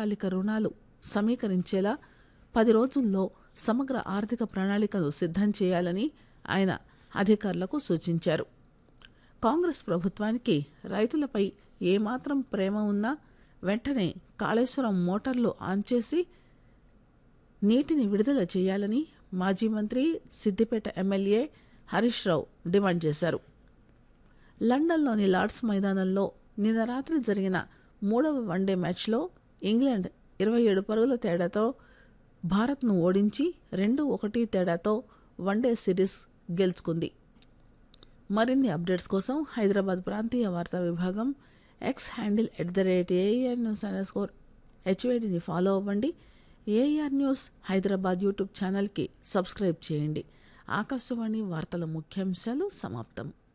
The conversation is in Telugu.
దీర్ఘకాలిక రుణాలు సమీకరించేలా పది రోజుల్లో సమగ్ర ఆర్థిక ప్రణాళికను సిద్ధం చేయాలని ఆయన అధికారులకు సూచించారు కాంగ్రెస్ ప్రభుత్వానికి రైతులపై ఏమాత్రం ప్రేమ ఉన్నా వెంటనే కాళేశ్వరం మోటార్లు ఆన్ చేసి నీటిని విడుదల చేయాలని మాజీ మంత్రి సిద్దిపేట ఎమ్మెల్యే హరీష్ రావు డిమాండ్ చేశారు లండన్లోని లార్డ్స్ మైదానంలో నిన్న రాత్రి జరిగిన మూడవ వన్డే మ్యాచ్లో ఇంగ్లాండ్ ఇరవై ఏడు పరుగుల తేడాతో భారత్ను ఓడించి రెండు ఒకటి తేడాతో వన్డే సిరీస్ గెలుచుకుంది మరిన్ని అప్డేట్స్ కోసం హైదరాబాద్ ప్రాంతీయ వార్తా విభాగం X handle at the rate AR news underscore స్కోర్ హెచ్వేడిని ఫాలో అవ్వండి ఏఆర్ న్యూస్ హైదరాబాద్ యూట్యూబ్ ఛానల్కి సబ్స్క్రైబ్ చేయండి ఆకాశవాణి వార్తల ముఖ్యాంశాలు సమాప్తం